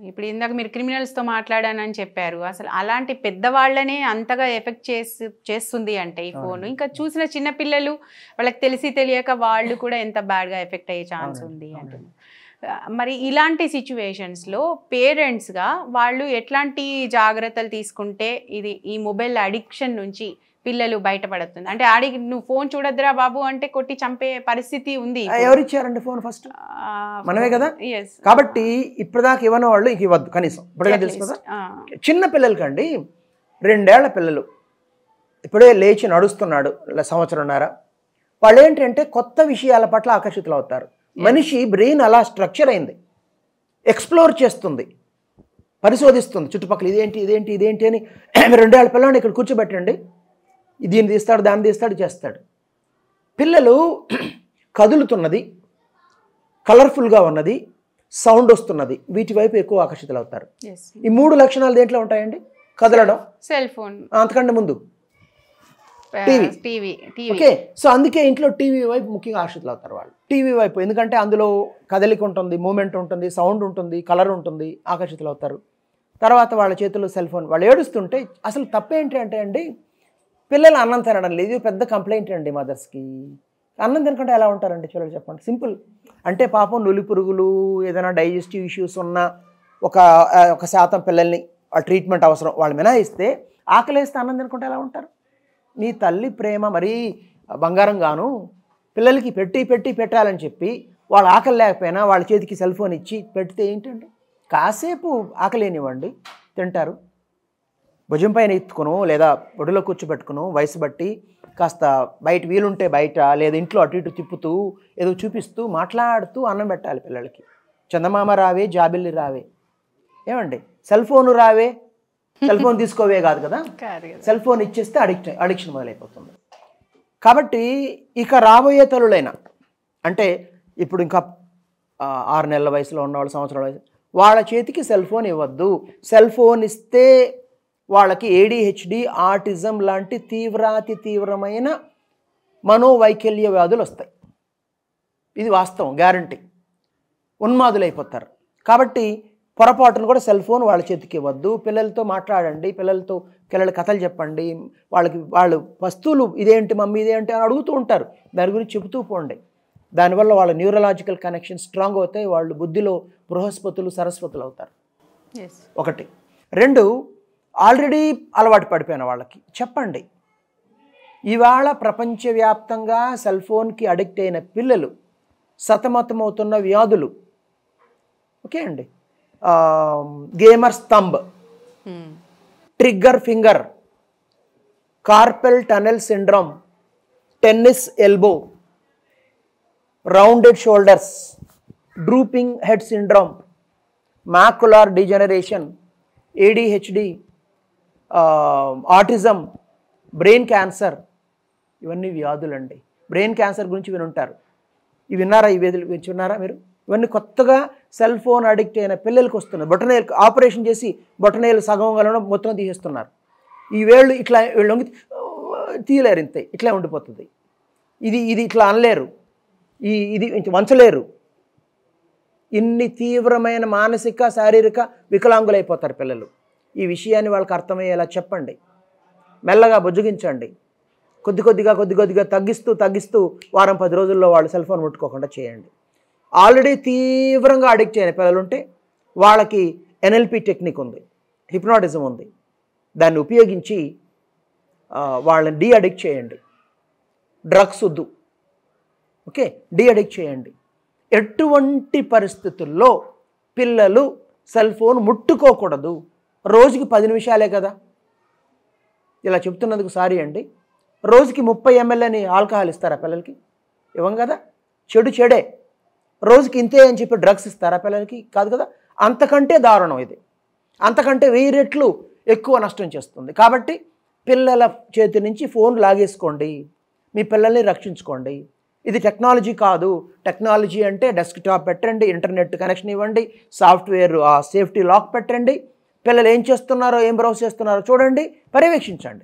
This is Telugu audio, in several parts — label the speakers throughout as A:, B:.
A: ఇప్పుడు ఇందాక మీరు క్రిమినల్స్తో మాట్లాడానని చెప్పారు అసలు అలాంటి పెద్దవాళ్ళనే అంతగా ఎఫెక్ట్ చేసి చేస్తుంది అంటే ఈ ఫోన్
B: అవునండి.
A: ఇంకా చూసిన చిన్న పిల్లలు వాళ్ళకి తెలిసి తెలియక వాళ్ళు కూడా ఎంత బ్యాడ్గా ఎఫెక్ట్ అయ్యే ఛాన్స్
B: అవునండి,
A: ఉంది
B: అవునండి.
A: అంటున్నారు ఆ, మరి ఇలాంటి సిచ్యువేషన్స్లో పేరెంట్స్గా వాళ్ళు ఎట్లాంటి జాగ్రత్తలు తీసుకుంటే ఇది ఈ మొబైల్ అడిక్షన్ నుంచి పిల్లలు బయటపడుతుంది అంటే ఆడి నువ్వు ఫోన్ చూడొద్దురా బాబు అంటే కొట్టి చంపే పరిస్థితి ఉంది
B: ఆ, ఎవరు ఇచ్చారండి ఫోన్ ఫస్ట్ మనమే కదా?
A: ఎస్
B: కాబట్టి ఇప్పటిదాకా ఇవ్వని వాళ్ళు ఇంక ఇవ్వద్దు కనీసం ఇప్పుడే తెలుసు కదా చిన్న పిల్లలకండి రెండేళ్ల పిల్లలు ఇప్పుడే లేచి నడుస్తున్నాడు లే- సంవత్సరంన్నర వాళ్ళు ఏంటంటే కొత్త విషయాల పట్ల ఆకర్షితులు అవుతారు మనిషి బ్రెయిన్ అలా స్ట్రక్చర్ అయింది ఎక్స్ప్లోర్ చేస్తుంది పరిశోధిస్తుంది చుట్టుపక్కల ఇదేంటి ఇదేంటి ఇదేంటి అని రెండేళ్ల పిల్లని ఇక్కడ కూర్చోబెట్టండి దీన్ని తీస్తాడు దాన్ని తీస్తాడు చేస్తాడు పిల్లలు కదులుతున్నది కలర్ఫుల్గా ఉన్నది సౌండ్ వస్తున్నది వీటి వైపు ఎక్కువ ఆకర్షితులు అవుతారు ఈ మూడు లక్షణాలు దేంట్లో ఉంటాయండి కదలడం
A: సెల్ ఫోన్
B: అంతకంటే ముందు TV.
A: TV TV
B: okay so అందుకే ఇంట్లో టీవీ వైపు ముఖ్యంగా ఆకర్షితులు అవుతారు వాళ్ళు టీవీ వైపు ఎందుకంటే అందులో కదలిక ఉంటుంది మూమెంట్ ఉంటుంది సౌండ్ ఉంటుంది కలర్ ఉంటుంది ఆకర్షితులు అవుతారు తర్వాత వాళ్ళ చేతుల్లో సెల్ ఫోన్ వాళ్ళు ఏడుస్తుంటే అసలు తప్పేంటి అంటే అండి పిల్లలు అన్నం తినడం లేదు ఇది పెద్ద కంప్లైంట్ అండి మదర్స్కి అన్నం తినకుండా ఎలా ఉంటారండి చూడండి చెప్పండి సింపుల్ అంటే పాపం నులి పురుగులు ఏదైనా డైజెస్టివ్ ఇష్యూస్ ఉన్న ఒక ఆ, ఒక శాతం పిల్లల్ని ఆ ట్రీట్మెంట్ అవసరం వాళ్ళు మినహాయిస్తే ఆకలేస్తే అన్నం తినకుండా ఎలా ఉంటారు నీ తల్లి ప్రేమ మరీ బంగారం గాను పిల్లలకి పెట్టి పెట్టి పెట్టాలని చెప్పి వాళ్ళ ఆకలి లేకపోయినా వాళ్ళ చేతికి సెల్ ఫోన్ ఇచ్చి పెడితే ఏంటండి కాసేపు ఆకలేనివ్వండి తింటారు భుజం పైన ఎత్తుకును లేదా ఒడిలో కూర్చోబెట్టుకును వయసు బట్టి కాస్త బయట వీలుంటే బయట లేదా ఇంట్లో అటు ఇటు తిప్పుతూ ఏదో చూపిస్తూ మాట్లాడుతూ అన్నం పెట్టాలి పిల్లలకి చందమామ రావే జాబిల్లి రావే ఏమండి సెల్ ఫోను రావే సెల్ ఫోన్ తీసుకోవే కాదు కదా
A: కాదు కదా
B: సెల్ ఫోన్ ఇచ్చేస్తే అడిక్ట్ అడిక్షన్ మొదలైపోతుంది కాబట్టి ఇక రాబోయే తల్లులైనా అంటే ఇప్పుడు ఇంకా ఆ, ఆరు నెలల వయసులో ఉన్నవాళ్ళు సంవత్సరాల వయసు వాళ్ళ చేతికి సెల్ ఫోన్ ఇవ్వద్దు సెల్ ఫోన్ ఇస్తే వాళ్ళకి ఏడిహెచ్డి ఆటిజం లాంటి తీవ్రాతి తీవ్రమైన మనోవైకల్య వ్యాధులు వస్తాయి ఇది వాస్తవం గ్యారంటీ ఉన్మాదులైపోతారు కాబట్టి పొరపాటును కూడా సెల్ ఫోన్ వాళ్ళ చేతికి ఇవ్వద్దు పిల్లలతో మాట్లాడండి పిల్లలతో పిల్లల కథలు చెప్పండి వాళ్ళకి వాళ్ళు వస్తువులు ఇదేంటి మమ్మీ ఇదేంటి అని అడుగుతూ ఉంటారు దాని గురించి చెబుతూ పోండి దానివల్ల వాళ్ళ న్యూరలాజికల్ కనెక్షన్ స్ట్రాంగ్ అవుతాయి వాళ్ళు బుద్ధిలో బృహస్పతులు సరస్వతులు అవుతారు
A: ఎస్
B: ఒకటి రెండు ఆల్రెడీ అలవాటు పడిపోయిన వాళ్ళకి చెప్పండి ఇవాళ ప్రపంచవ్యాప్తంగా సెల్ ఫోన్కి అడిక్ట్ అయిన పిల్లలు సతమతమవుతున్న వ్యాధులు ఓకే అండి gamer thumb trigger finger carpal tunnel syndrome tennis elbow rounded shoulders drooping head syndrome macular degeneration ADHD autism brain cancer ఇవన్నీ వ్యాధులండి బ్రెయిన్ క్యాన్సర్ గురించి వినుంటారు ఇవి విన్నారా ఈ వ్యాధులు గురించి విన్నారా మీరు ఇవన్నీ కొత్తగా సెల్ ఫోన్ అడిక్ట్ అయిన పిల్లలకి వస్తున్నాయి బొటనేలు ఆపరేషన్ చేసి బొటనేలు సగం గలడం మొత్తం తీసేస్తున్నారు ఈ వేళ్ళు ఇట్లా వీళ్ళు వంగి తీయలేరు ఇంతే ఇట్లా ఉండిపోతుంది ఇది ఇది ఇట్లా అనలేరు ఈ ఇది ఇంక వంచలేరు ఇన్ని తీవ్రమైన మానసిక శారీరక వికలాంగులైపోతారు పిల్లలు ఈ విషయాన్ని వాళ్ళకి అర్థమయ్యేలా చెప్పండి మెల్లగా బుజ్జగించండి కొద్ది కొద్దిగా కొద్ది కొద్దిగా తగ్గిస్తూ తగ్గిస్తూ వారం పది రోజుల్లో వాళ్ళు సెల్ ఫోన్ ముట్టుకోకుండా చేయండి ఆల్రెడీ తీవ్రంగా అడిక్ట్ అయిన పిల్లలు ఉంటే వాళ్ళకి ఎన్ఎల్పి టెక్నిక్ ఉంది హిప్నాటిజం ఉంది దాన్ని ఉపయోగించి ఆ, వాళ్ళని డీ అడిక్ట్ చేయండి డ్రగ్స్ వద్దు ఓకే డీ అడిక్ట్ చేయండి ఎటువంటి పరిస్థితుల్లో పిల్లలు సెల్ ఫోన్ ముట్టుకోకూడదు రోజుకి పది నిమిషాలే కదా ఇలా చెప్తున్నందుకు సారీ అండి రోజుకి ముప్పై ఎంఎల్ఏని ఆల్కహాల్ ఇస్తారా పిల్లలకి ఇవ్వం కదా చెడు చెడే రోజుకి ఇంతే అని చెప్పి డ్రగ్స్ ఇస్తారా పిల్లలకి కాదు కదా అంతకంటే దారుణం ఇది అంతకంటే వెయ్యి రెట్లు ఎక్కువ నష్టం చేస్తుంది కాబట్టి పిల్లల చేతి నుంచి ఫోన్ లాగేసుకోండి మీ పిల్లల్ని రక్షించుకోండి ఇది టెక్నాలజీ కాదు టెక్నాలజీ అంటే డెస్క్టాప్ పెట్టండి ఇంటర్నెట్ కనెక్షన్ ఇవ్వండి సాఫ్ట్వేర్ ఆ సేఫ్టీ లాక్ పెట్టండి పిల్లలు ఏం చేస్తున్నారో ఏం బ్రౌజ్ చేస్తున్నారో చూడండి పర్యవేక్షించండి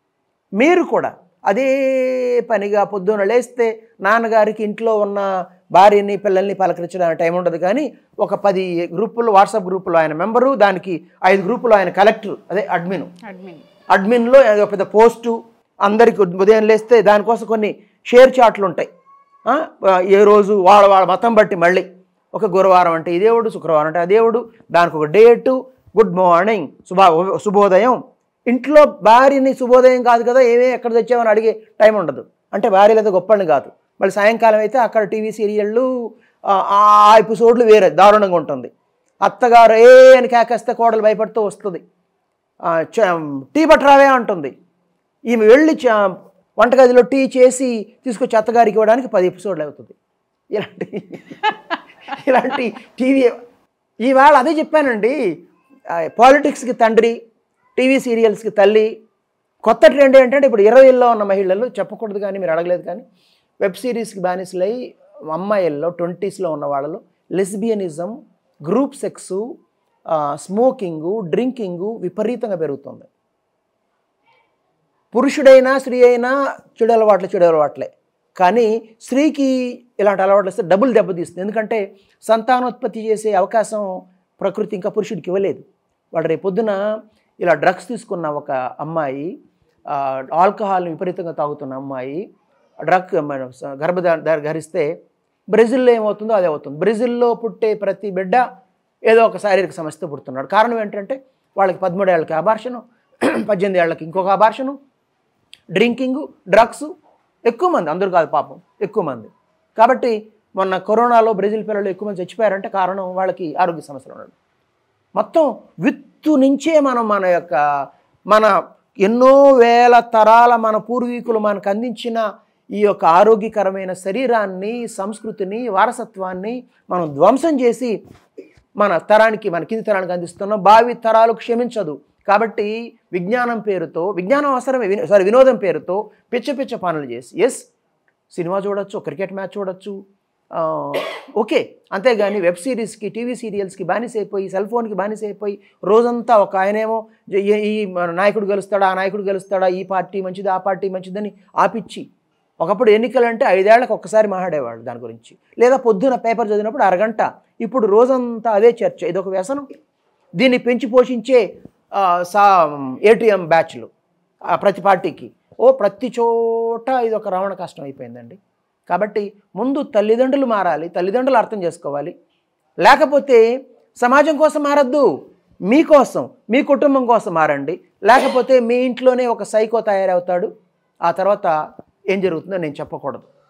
B: మీరు కూడా అదే పనిగా పొద్దున లేస్తే నాన్నగారికి ఇంట్లో ఉన్న భార్యని పిల్లల్ని పలకరించడానికి టైం ఉండదు కానీ ఒక పది గ్రూపులు వాట్సాప్ గ్రూపులో ఆయన మెంబరు దానికి ఐదు గ్రూపులో ఆయన కలెక్టర్ అదే అడ్మిన్
A: అడ్మిన్
B: అడ్మిన్లో ఏదో పెద్ద పోస్టు అందరికి ఉదయం లేస్తే దానికోసం కొన్ని షేర్ చాట్లు ఉంటాయి ఆ, ఏ రోజు వాళ్ళ వాళ్ళ మతం బట్టి మళ్ళీ ఒక గురువారం అంటే ఈ దేవుడు శుక్రవారం అంటే ఆ దేవుడు దానికి ఒక డేటు గుడ్ మార్నింగ్ శుభా శుభోదయం ఇంట్లో భార్యని శుభోదయం కాదు కదా ఏమే ఎక్కడ తెచ్చామని అడిగే టైం ఉండదు అంటే భార్య లేదా గొప్పని కాదు మళ్ళీ సాయంకాలం అయితే అక్కడ టీవీ సీరియళ్ళు ఆ ఆ ఎపిసోడ్లు వేరే దారుణంగా ఉంటుంది అత్తగారు ఏ అని కేకేస్తే కోడలు భయపడుతూ వస్తుంది ఆ, చ- టీ పట్టరావే అంటుంది ఈమె వెళ్ళి చ- వంటగదిలో టీ చేసి తీసుకొచ్చి అత్తగారికి ఇవ్వడానికి పది ఎపిసోడ్లు అవుతుంది ఇలాంటి ఇలాంటి టీవీ ఈవేళ అదే చెప్పానండి పాలిటిక్స్కి తండ్రి టీవీ సీరియల్స్కి తల్లి కొత్త ట్రెండ్ ఏంటంటే ఇప్పుడు ఇరవైలో ఉన్న మహిళలు చెప్పకూడదు కానీ మీరు అడగలేదు కానీ వెబ్ సిరీస్కి బానిసలై అమ్మాయిల్లో ట్వంటీస్లో ఉన్న వాళ్ళలో lesbianism group sex smoking drinking విపరీతంగా పెరుగుతుంది పురుషుడైనా స్త్రీ అయినా చెడు అలవాట్లే చెడు అలవాట్లే కానీ స్త్రీకి ఇలాంటి అలవాట్లు వస్తే డబుల్ దెబ్బతీస్తుంది ఎందుకంటే సంతానోత్పత్తి చేసే అవకాశం ప్రకృతి ఇంకా పురుషుడికి ఇవ్వలేదు వాడు రేపు పొద్దున ఇలా డ్రగ్స్ తీసుకున్న ఒక అమ్మాయి ఆ, ఆల్కహాల్ని విపరీతంగా తాగుతున్న అమ్మాయి డ్రగ్ మన స- గర్భధార ధరిస్తే బ్రెజిల్లో ఏమవుతుందో అదే అవుతుంది బ్రెజిల్లో పుట్టే ప్రతి బిడ్డ ఏదో ఒక శారీరక సమస్యతో పుడుతున్నాడు కారణం ఏంటంటే వాళ్ళకి పదమూడు ఏళ్ళకి అబార్షను పద్దెనిమిది ఏళ్ళకి ఇంకొక అబార్షను డ్రింకింగ్ డ్రగ్స్ ఎక్కువ మంది అందరూ కాదు పాపం ఎక్కువ మంది కాబట్టి మొన్న కరోనాలో బ్రెజిల్ పిల్లలు ఎక్కువ మంది చచ్చిపోయారంటే కారణం వాళ్ళకి ఆరోగ్య సమస్యలు ఉండడం మొత్తం విత్తు నుంచే మనం మన యొక్క మన ఎన్నో వేల తరాల మన పూర్వీకులు మనకు అందించిన ఈ యొక్క ఆరోగ్యకరమైన శరీరాన్ని సంస్కృతిని వారసత్వాన్ని మనం ధ్వంసం చేసి మన తరానికి మన కింది తరానికి అందిస్తున్నాం భావి తరాలు క్షమించదు కాబట్టి విజ్ఞానం పేరుతో విజ్ఞానం అవసరమే వినో సారీ వినోదం పేరుతో పిచ్చ పిచ్చ పనులు చేసి ఎస్ సినిమా చూడొచ్చు క్రికెట్ మ్యాచ్ చూడొచ్చు ఆ, ఓకే అంతేగాని వెబ్ సిరీస్కి టీవీ సీరియల్స్కి బానిస అయిపోయి సెల్ ఫోన్కి బానిస అయిపోయి రోజంతా ఒక ఆయనేమో ఈ- ఈ మన నాయకుడు గెలుస్తాడా ఆ నాయకుడు గెలుస్తాడా ఈ పార్టీ మంచిది ఆ పార్టీ మంచిదని ఆపిచ్చి ఒకప్పుడు ఎన్నికలు అంటే ఐదేళ్లకు ఒక్కసారి మాట్లాడేవాళ్ళు దాని గురించి లేదా పొద్దున పేపర్ చదివినప్పుడు అరగంట ఇప్పుడు రోజంతా అదే చర్చ ఇదొక వ్యసనం దీన్ని పెంచి పోషించే ఆ, సా ఏటీఎం బ్యాచ్లు ఆ, ప్రతి పార్టీకి ఓ ప్రతి చోట ఇది ఒక రవాణా కష్టం అయిపోయిందండి కాబట్టి ముందు తల్లిదండ్రులు మారాలి తల్లిదండ్రులు అర్థం చేసుకోవాలి లేకపోతే సమాజం కోసం మారద్దు మీకోసం మీ కుటుంబం కోసం మారండి లేకపోతే మీ ఇంట్లోనే ఒక సైకో తయారవుతాడు ఆ తర్వాత ఏం జరుగుతుందో నేను చెప్పకూడదు